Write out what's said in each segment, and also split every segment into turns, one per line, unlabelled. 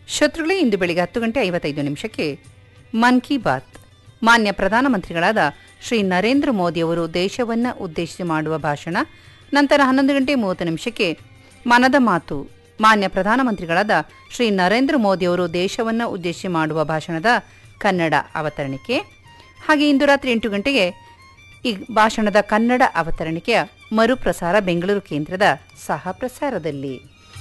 ಶತ್ರುಗಳೇ ಇಂದು ಬೆಳಿಗ್ಗೆ ಹತ್ತು ಗಂಟೆ ಐವತ್ತೈದು ನಿಮಿಷಕ್ಕೆ ಮನ್ ಕಿ ಬಾತ್ ಮಾನ್ಯ ಪ್ರಧಾನಮಂತ್ರಿಗಳಾದ ಶ್ರೀ ನರೇಂದ್ರ ಮೋದಿಯವರು ದೇಶವನ್ನು ಉದ್ದೇಶಿಸಿ ಮಾಡುವ ಭಾಷಣ ನಂತರ ಹನ್ನೊಂದು ಗಂಟೆ ಮೂವತ್ತು ನಿಮಿಷಕ್ಕೆ ಮನದ ಮಾತು ಮಾನ್ಯ ಪ್ರಧಾನಮಂತ್ರಿಗಳಾದ ಶ್ರೀ ನರೇಂದ್ರ ಮೋದಿಯವರು ದೇಶವನ್ನು ಉದ್ದೇಶಿಸಿ ಮಾಡುವ ಭಾಷಣದ ಕನ್ನಡ ಅವತರಣಿಕೆ ಹಾಗೆ ಇಂದು ರಾತ್ರಿ ಎಂಟು ಗಂಟೆಗೆ ಈ ಭಾಷಣದ ಕನ್ನಡ ಅವತರಣಿಕೆಯ ಮರುಪ್ರಸಾರ ಬೆಂಗಳೂರು ಕೇಂದ್ರದ ಸಹ ಪ್ರಸಾರದಲ್ಲಿ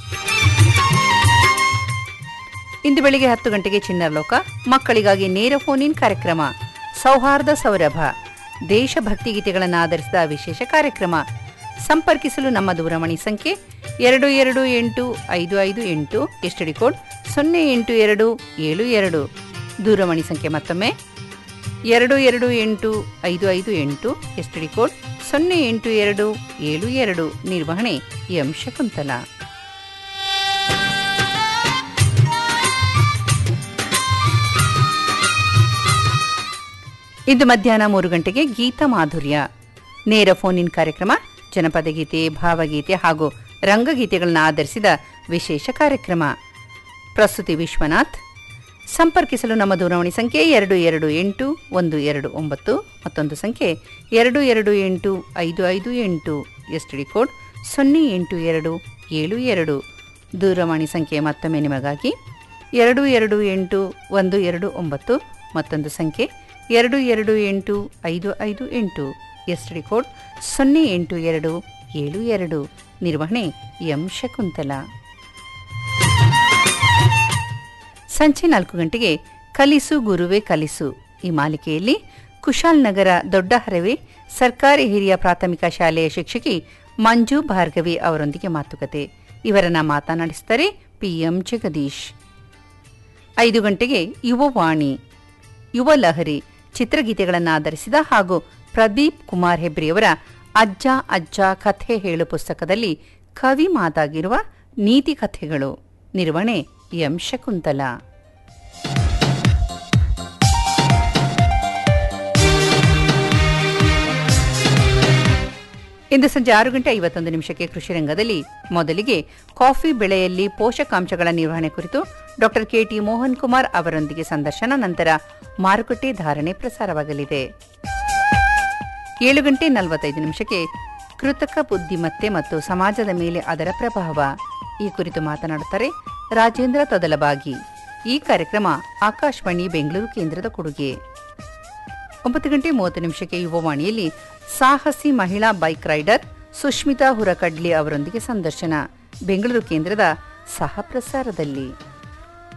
ಇಂದು ಬೆಳಿಗ್ಗೆ ಹತ್ತು ಗಂಟೆಗೆ ಚಿನ್ನರ್ಲೋಕ ಮಕ್ಕಳಿಗಾಗಿ ನೇರ ಫೋನ್ ಇನ್ ಕಾರ್ಯಕ್ರಮ ಸೌಹಾರ್ದ ಸೌರಭ ದೇಶಭಕ್ತಿ ಗೀತೆಗಳನ್ನು ಆಧರಿಸಿದ ವಿಶೇಷ ಕಾರ್ಯಕ್ರಮ ಸಂಪರ್ಕಿಸಲು ನಮ್ಮ ದೂರವಾಣಿ ಸಂಖ್ಯೆ ಎರಡು ಎರಡು ಎಂಟು ಐದು ಐದು ಎಂಟು ಎಸ್ಟಡಿ ಕೋಡ್ ಸೊನ್ನೆ ಎಂಟು ಎರಡು ಏಳು ಎರಡು ದೂರವಾಣಿ ಸಂಖ್ಯೆ ಮತ್ತೊಮ್ಮೆ ಎರಡು ಎರಡು ಎಂಟು ಐದು ಐದು ಎಂಟು ಎಸ್ಟಡಿ ಕೋಡ್ ಸೊನ್ನೆ ಎಂಟು ಎರಡು ಏಳು ಎರಡು ನಿರ್ವಹಣೆ ಎಂ ಶಕುಂತಲಾ ಇಂದು ಮಧ್ಯಾಹ್ನ ಮೂರು ಗಂಟೆಗೆ ಗೀತ ಮಾಧುರ್ಯ ನೇರ ಫೋನ್ ಇನ್ ಕಾರ್ಯಕ್ರಮ ಜನಪದ ಗೀತೆ ಭಾವಗೀತೆ ಹಾಗೂ ರಂಗಗೀತೆಗಳನ್ನು ಆಧರಿಸಿದ ವಿಶೇಷ ಕಾರ್ಯಕ್ರಮ ಪ್ರಸ್ತುತಿ ವಿಶ್ವನಾಥ್ ಸಂಪರ್ಕಿಸಲು ನಮ್ಮ ದೂರವಾಣಿ ಸಂಖ್ಯೆ ಎರಡು ಎರಡು ಎಂಟು ಒಂದು ಎರಡು ಒಂಬತ್ತು ಮತ್ತೊಂದು ಸಂಖ್ಯೆ ಎರಡು ಎರಡು ಎಂಟು ಐದು ಐದು ಎಂಟು ಎಸ್ಟಿಡಿ ಕೋಡ್ ಸೊನ್ನೆ ಎಂಟು ಎರಡು ಏಳು ಎರಡು ದೂರವಾಣಿ ಸಂಖ್ಯೆ ಮತ್ತೊಮ್ಮೆ ನಿಮಗಾಗಿ ಎರಡು ಎರಡು ಎಂಟು ಒಂದು ಎರಡು ಒಂಬತ್ತು ಮತ್ತೊಂದು ಸಂಖ್ಯೆ ಎರಡು ಎರಡು ಎಂಟು ಐದು ಐದು ಎಂಟು ಎಸ್ಟಿಡಿ ಕೋಡ್ ಸೊನ್ನೆ ಎಂಟು ಎರಡು ಏಳು ಎರಡು ನಿರ್ವಹಣೆ ಎಂ ಶಕುಂತಲಾ ಸಂಜೆ ನಾಲ್ಕು ಗಂಟೆಗೆ ಕಲಿಸು ಗುರುವೆ ಕಲಿಸು ಈ ಮಾಲಿಕೆಯಲ್ಲಿ ಕುಶಾಲ್ ನಗರ ದೊಡ್ಡ ಹರವೆ ಸರ್ಕಾರಿ ಹಿರಿಯ ಪ್ರಾಥಮಿಕ ಶಾಲೆಯ ಶಿಕ್ಷಕಿ ಮಂಜು ಭಾರ್ಗವಿ ಅವರೊಂದಿಗೆ ಮಾತುಕತೆ ಇವರನ್ನ ಮಾತನಾಡಿಸುತ್ತಾರೆ ಪಿಎಂ ಜಗದೀಶ್ ಐದು ಗಂಟೆಗೆ ಯುವವಾಣಿ ಯುವ ಲಹರಿ ಚಿತ್ರಗೀತೆಗಳನ್ನು ಆಧರಿಸಿದ ಹಾಗೂ ಪ್ರದೀಪ್ ಕುಮಾರ್ ಹೆಬ್ರಿಯವರ ಅಜ್ಜ ಅಜ್ಜ ಕಥೆ ಹೇಳು ಪುಸ್ತಕದಲ್ಲಿ ಕವಿ ಮಾತಾಗಿರುವ ನೀತಿ ಕಥೆಗಳು ನಿರ್ವಹಣೆ ಎಂ ಶಕುಂತಲಾ ಇಂದು ಸಂಜೆ ಆರು ಗಂಟೆ ಐವತ್ತೊಂದು ನಿಮಿಷಕ್ಕೆ ಕೃಷಿ ರಂಗದಲ್ಲಿ ಮೊದಲಿಗೆ ಕಾಫಿ ಬೆಳೆಯಲ್ಲಿ ಪೋಷಕಾಂಶಗಳ ನಿರ್ವಹಣೆ ಕುರಿತು ಡಾಕ್ಟರ್ ಕೆಟಿ ಮೋಹನ್ ಕುಮಾರ್ ಅವರೊಂದಿಗೆ ಸಂದರ್ಶನ ನಂತರ ಮಾರುಕಟ್ಟೆ ಧಾರಣೆ ಪ್ರಸಾರವಾಗಲಿದೆ ಏಳು ಗಂಟೆ ನಲವತ್ತೈದು ನಿಮಿಷಕ್ಕೆ ಕೃತಕ ಬುದ್ಧಿಮತ್ತೆ ಮತ್ತು ಸಮಾಜದ ಮೇಲೆ ಅದರ ಪ್ರಭಾವ ಈ ಕುರಿತು ಮಾತನಾಡುತ್ತಾರೆ ರಾಜೇಂದ್ರ ತೊದಲಬಾಗಿ ಈ ಕಾರ್ಯಕ್ರಮ ಆಕಾಶವಾಣಿ ಬೆಂಗಳೂರು ಕೇಂದ್ರದ ಕೊಡುಗೆ ಒಂಬತ್ತು ಗಂಟೆ ಮೂವತ್ತು ನಿಮಿಷಕ್ಕೆ ಯುವವಾಣಿಯಲ್ಲಿ ಸಾಹಸಿ ಮಹಿಳಾ ಬೈಕ್ ರೈಡರ್ ಸುಷ್ಮಿತಾ ಹುರಕಡ್ಲಿ ಅವರೊಂದಿಗೆ ಸಂದರ್ಶನ ಬೆಂಗಳೂರು ಕೇಂದ್ರದ ಸಹ ಪ್ರಸಾರದಲ್ಲಿ